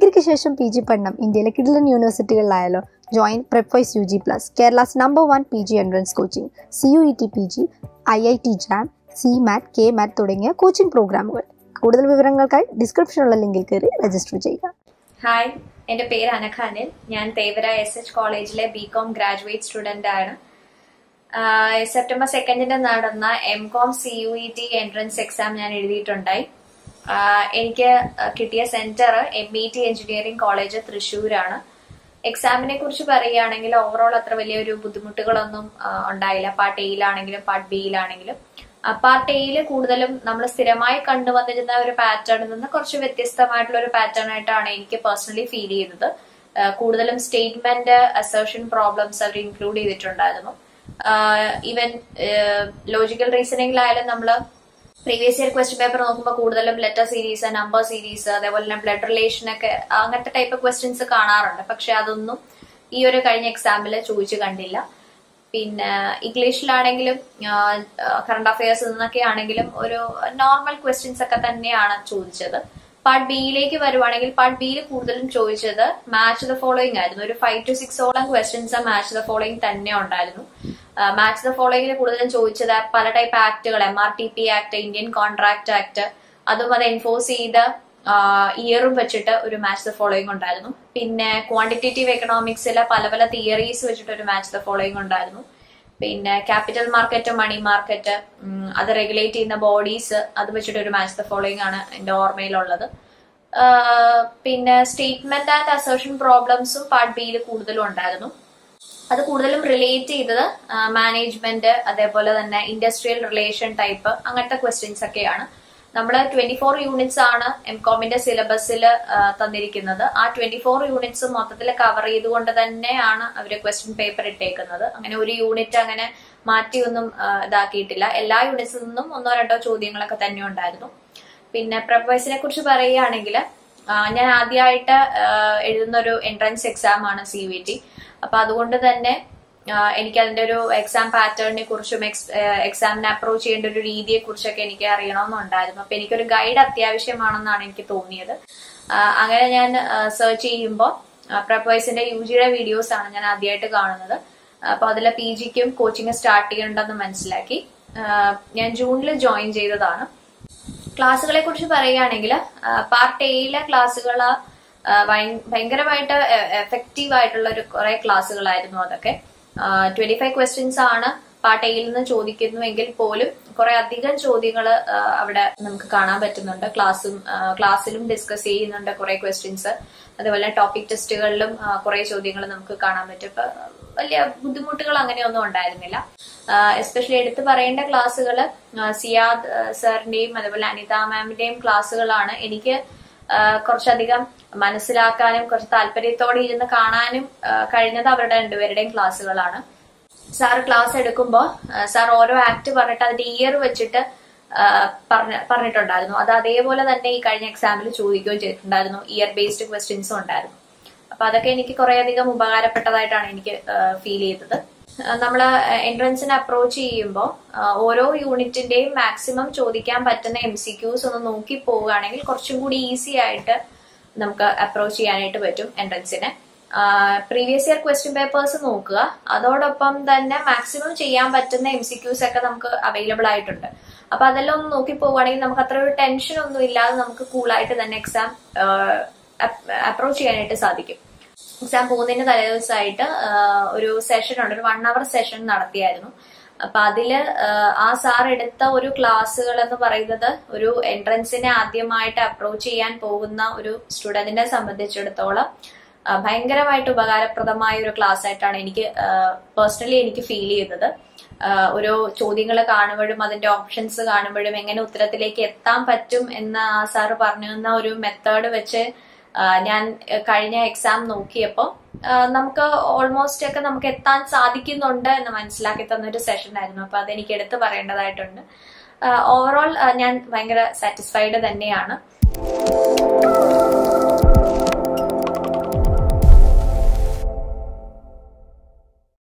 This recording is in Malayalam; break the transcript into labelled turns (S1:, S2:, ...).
S1: ഡിഗ്രിക്ക് ശേഷം പി ജി പഠനം ഇന്ത്യയിലെ കിഡിലൻ യൂണിവേഴ്സിറ്റികളിലായാലോ join Prepoise U G plus Kerala's number one P G entrance coaching C U E T P G I I T JAM CMAT KMAT തുടങ്ങിയ കോച്ചിങ് പ്രോഗ്രാമുകൾ കൂടുതൽ വിവരങ്ങൾക്കായി ഡിസ്ക്രിപ്ഷനിലുള്ള ലിങ്കിൽ കയറി രജിസ്റ്റർ ചെയ്യുക
S2: ഹായ് എൻ്റെ പേര് അനഖ അനിൽ ഞാൻ തേവര എസ് എച്ച് കോളേജിലെ ബി കോം ഗ്രാജുവേറ്റ് സ്റ്റുഡൻ്റ് ആണ് ആഹ് സെപ്റ്റംബർ സെക്കൻഡിന് നടന്ന M com C U E T entrance exam ഞാൻ എഴുതിയിട്ടുണ്ടായി ആഹ് എനിക്ക് കിട്ടിയ centre M E T engineering college തൃശ്ശൂരാണ് എക്സാമിനെ കുറിച്ച് പറയുകയാണെങ്കിൽ ഓവറോൾ അത്ര വലിയൊരു ബുദ്ധിമുട്ടുകളൊന്നും ആഹ് ഉണ്ടായില്ല പാർട്ട് എയിലാണെങ്കിലും പാർട്ട് ബിയിലാണെങ്കിലും പാർട്ട് എയിൽ കൂടുതലും നമ്മൾ സ്ഥിരമായി കണ്ടുവന്നിരുന്ന ഒരു പാറ്റേണിൽ നിന്ന് കുറച്ച് വ്യത്യസ്തമായിട്ടുള്ള ഒരു പാറ്റേൺ ആയിട്ടാണ് എനിക്ക് പേഴ്സണലി ഫീൽ ചെയ്തത് ആഹ് കൂടുതലും സ്റ്റേറ്റ്മെന്റ് അസേർഷൻ പ്രോബ്ലംസ് അവർ ഇൻക്ലൂഡ് ചെയ്തിട്ടുണ്ടായിരുന്നു ഈവൻ ലോജിക്കൽ റീസണിംഗിലായാലും നമ്മൾ പ്രീവിയസ് ഇയർ ക്വസ്റ്റ്യൻ പേപ്പർ നോക്കുമ്പോൾ കൂടുതലും ലെറ്റർ സീരീസ് നമ്പർ സീരീസ് അതേപോലെ തന്നെ ബ്ലഡ് റിലേഷൻ ഒക്കെ അങ്ങനത്തെ ടൈപ്പ് ക്വസ്റ്റ്യൻസ് കാണാറുണ്ട് പക്ഷെ അതൊന്നും ഈ ഒരു കഴിഞ്ഞ എക്സാമിൽ ചോദിച്ചു കണ്ടില്ല പിന്നെ ഇംഗ്ലീഷിലാണെങ്കിലും കറണ്ട് അഫയേഴ്സ് നിന്നൊക്കെ ആണെങ്കിലും ഒരു നോർമൽ ക്വസ്റ്റ്യൻസ് ഒക്കെ തന്നെയാണ് ചോദിച്ചത് പാർട്ട് ബിയിലേക്ക് വരുവാണെങ്കിൽ പാർട്ട് ബിയിൽ കൂടുതലും ചോദിച്ചത് മാച്ച് ദ ഫോളോയിങ് ആയിരുന്നു ഒരു ഫൈവ് ടു സിക്സോളം ക്വസ്റ്റ്യൻസ് മാച്ച് ദ ഫോളോയിങ് തന്നെ ഉണ്ടായിരുന്നു മാച്ച് ദ ഫോളോയിങ്ങിൽ കൂടുതലും ചോദിച്ചത് പല ടൈപ്പ് ആക്ടുകൾ M R T P act Indian contract act അതും അത് എൻഫോഴ്സ് ചെയ്ത ഇയറും വെച്ചിട്ട് ഒരു മാച്ച് ദ ഫോളോയിങ് ഉണ്ടായിരുന്നു പിന്നെ ക്വാണ്ടിറ്റേറ്റീവ് എക്കണോമിക്സിലെ പല പല തിയറീസ് വെച്ചിട്ട് ഒരു മാച്ച് ദ ഫോളോയിങ് ഉണ്ടായിരുന്നു പിന്നെ ക്യാപിറ്റൽ മാർക്കറ്റ് മണി മാർക്കറ്റ് അത് റെഗുലേറ്റ് ചെയ്യുന്ന ബോഡീസ് അത് വെച്ചിട്ട് ഒരു മാച്ച് ദ ഫോളോയിങ് ആണ് എന്റെ ഓർമ്മയിലുള്ളത് പിന്നെ സ്റ്റേറ്റ്മെന്റ് ആൻഡ് അസേർഷൻ പ്രോബ്ലംസും പാർട്ട് ബിയിൽ കൂടുതലും ഉണ്ടായിരുന്നു അത് കൂടുതലും റിലേറ്റ് ചെയ്തത് മാനേജ്മെന്റ് അതേപോലെ തന്നെ ഇൻഡസ്ട്രിയൽ റിലേഷൻ ടൈപ്പ് അങ്ങനത്തെ ക്വസ്റ്റ്യൻസ് ഒക്കെയാണ് നമ്മൾ ട്വന്റി ഫോർ യൂണിറ്റ്സ് ആണ് എം കോമിന്റെ സിലബസിൽ തന്നിരിക്കുന്നത് ആ ട്വന്റി ഫോർ യൂണിറ്റ്സ് മൊത്തത്തിൽ കവർ ചെയ്തുകൊണ്ട് തന്നെയാണ് അവർ ക്വസ്റ്റ്യൻ പേപ്പർ ഇട്ടേക്കുന്നത് അങ്ങനെ ഒരു യൂണിറ്റ് അങ്ങനെ മാറ്റിയൊന്നും ഇതാക്കിയിട്ടില്ല എല്ലാ യൂണിറ്റ്സിൽ നിന്നും ഒന്നോ രണ്ടോ ചോദ്യങ്ങളൊക്കെ തന്നെ ഉണ്ടായിരുന്നു പിന്നെ പ്രൊഫൈസിനെ കുറിച്ച് പറയുകയാണെങ്കിൽ ഞാൻ ആദ്യമായിട്ട് എഴുതുന്ന ഒരു എൻട്രൻസ് എക്സാം ആണ് സി വി ടി അപ്പൊ അതുകൊണ്ട് തന്നെ എനിക്ക് അതിന്റെ ഒരു എക്സാം പാറ്റേണിനെ കുറിച്ചും എക്സാമിനെ അപ്രോച്ച് ചെയ്യേണ്ട ഒരു രീതിയെ കുറിച്ചൊക്കെ എനിക്ക് അറിയണമെന്നുണ്ടായിരുന്നു അപ്പൊ എനിക്കൊരു ഗൈഡ് അത്യാവശ്യമാണെന്നാണ് എനിക്ക് തോന്നിയത് അങ്ങനെ ഞാൻ സെർച്ച് ചെയ്യുമ്പോൾ പ്രപ്പോയ്സിന്റെ യു ജിയുടെ വീഡിയോസ് ആണ് ഞാൻ ആദ്യമായിട്ട് കാണുന്നത് അപ്പൊ അതിലെ പി ജിക്കും കോച്ചിങ് സ്റ്റാർട്ട് ചെയ്യണ്ടെന്ന് മനസ്സിലാക്കി ഞാൻ ജൂണിൽ ജോയിൻ ചെയ്തതാണ് ക്ലാസ്സുകളെ കുറിച്ച് പറയുകയാണെങ്കിൽ പാർട്ട് എയിലെ ക്ലാസ്സുകൾ ഭയങ്കരമായിട്ട് എഫക്റ്റീവ് ആയിട്ടുള്ള ഒരു കുറെ ക്ലാസ്സുകളായിരുന്നു അതൊക്കെ ട്വന്റി ഫൈവ് ക്വസ്റ്റ്യൻസ് ആണ് പാർട്ട് എയിൽ നിന്ന് ചോദിക്കുന്നുവെങ്കിൽ പോലും കുറെ അധികം ചോദ്യങ്ങൾ അവിടെ നമുക്ക് കാണാൻ പറ്റുന്നുണ്ട് ക്ലാസ്സും ക്ലാസ്സിലും ഡിസ്കസ് ചെയ്യുന്നുണ്ട് കുറെ ക്വസ്റ്റ്യൻസ് അതുപോലെ ടോപ്പിക് ടെസ്റ്റുകളിലും കുറെ ചോദ്യങ്ങൾ നമുക്ക് കാണാൻ പറ്റും ഇപ്പൊ വലിയ ബുദ്ധിമുട്ടുകൾ അങ്ങനെയൊന്നും ഉണ്ടായിരുന്നില്ല എസ്പെഷ്യലി എടുത്തു പറയേണ്ട ക്ലാസ്സുകൾ സിയാദ് സാറിന്റെയും അതുപോലെ അനിത മാമിന്റെയും ക്ലാസ്സുകളാണ് എനിക്ക് കുറച്ചധികം മനസ്സിലാക്കാനും കുറച്ച് താല്പര്യത്തോടെ ഇരുന്ന് കാണാനും കഴിഞ്ഞത് അവരുടെ രണ്ടുപേരുടെയും ക്ലാസ്സുകളാണ് സാർ ക്ലാസ് എടുക്കുമ്പോൾ സാർ ഓരോ ആക്ട് പറഞ്ഞിട്ട് അതിന്റെ ഇയർ വെച്ചിട്ട് പറഞ്ഞ പറഞ്ഞിട്ടുണ്ടായിരുന്നു അത് അതേപോലെ തന്നെ ഈ കഴിഞ്ഞ എക്സാമിൽ ചോദിക്കുകയും ചെയ്തിട്ടുണ്ടായിരുന്നു ഇയർ ബേസ്ഡ് ക്വസ്റ്റ്യൻസും ഉണ്ടായിരുന്നു അപ്പൊ അതൊക്കെ എനിക്ക് കുറേയധികം ഉപകാരപ്പെട്ടതായിട്ടാണ് എനിക്ക് ഫീൽ ചെയ്തത് നമ്മൾ എൻട്രൻസിനെ അപ്രോച്ച് ചെയ്യുമ്പോൾ ഓരോ യൂണിറ്റിന്റെയും മാക്സിമം ചോദിക്കാൻ പറ്റുന്ന എം സി ക്യൂസ് ഒന്ന് നോക്കി പോവുകയാണെങ്കിൽ കുറച്ചും കൂടി ഈസി ആയിട്ട് നമുക്ക് അപ്രോച്ച് ചെയ്യാനായിട്ട് പറ്റും എൻട്രൻസിനെ പ്രീവിയസ് ഇയർ ക്വസ്റ്റ്യൻ പേപ്പേഴ്സ് നോക്കുക അതോടൊപ്പം തന്നെ മാക്സിമം ചെയ്യാൻ പറ്റുന്ന എം സി ക്യൂസ് ഒക്കെ നമുക്ക് അവൈലബിൾ ആയിട്ടുണ്ട് അപ്പൊ അതെല്ലാം ഒന്ന് നോക്കി പോവുകയാണെങ്കിൽ നമുക്ക് അത്ര ഒരു ടെൻഷൻ ഒന്നും ഇല്ലാതെ നമുക്ക് കൂളായിട്ട് തന്നെ എക്സാം അപ്രോച്ച് ചെയ്യാനായിട്ട് സാധിക്കും എക്സാം പോകുന്നതിന് തലേദിവസമായിട്ട് ഒരു സെഷൻ ഉണ്ട് ഒരു വൺ അവർ സെഷൻ നടത്തിയായിരുന്നു അപ്പൊ അതില് ആ സാർ എടുത്ത ഒരു ക്ലാസ്സുകൾ എന്ന് പറയുന്നത് ഒരു എൻട്രൻസിനെ ആദ്യമായിട്ട് അപ്രോച്ച് ചെയ്യാൻ പോകുന്ന ഒരു സ്റ്റുഡന്റിനെ സംബന്ധിച്ചിടത്തോളം ഭയങ്കരമായിട്ട് ഉപകാരപ്രദമായ ഒരു ക്ലാസ് ആയിട്ടാണ് എനിക്ക് പേഴ്സണലി എനിക്ക് ഫീൽ ചെയ്തത് ഓരോ ചോദ്യങ്ങൾ കാണുമ്പോഴും അതിന്റെ ഓപ്ഷൻസ് കാണുമ്പോഴും എങ്ങനെ ഉത്തരത്തിലേക്ക് എത്താൻ പറ്റും എന്ന് ആ സാറ് പറഞ്ഞു തന്ന ഒരു മെത്തേഡ് വെച്ച് ഞാൻ കഴിഞ്ഞ എക്സാം നോക്കിയപ്പോൾ നമുക്ക് ഓൾമോസ്റ്റ് ഒക്കെ നമുക്ക് എത്താൻ സാധിക്കുന്നുണ്ട് എന്ന് മനസ്സിലാക്കി തന്ന ഒരു സെഷൻ ആയിരുന്നു അപ്പൊ അതെനിക്ക് എടുത്തു പറയേണ്ടതായിട്ടുണ്ട് ഓവറോൾ ഞാൻ ഭയങ്കര സാറ്റിസ്ഫൈഡ് തന്നെയാണ്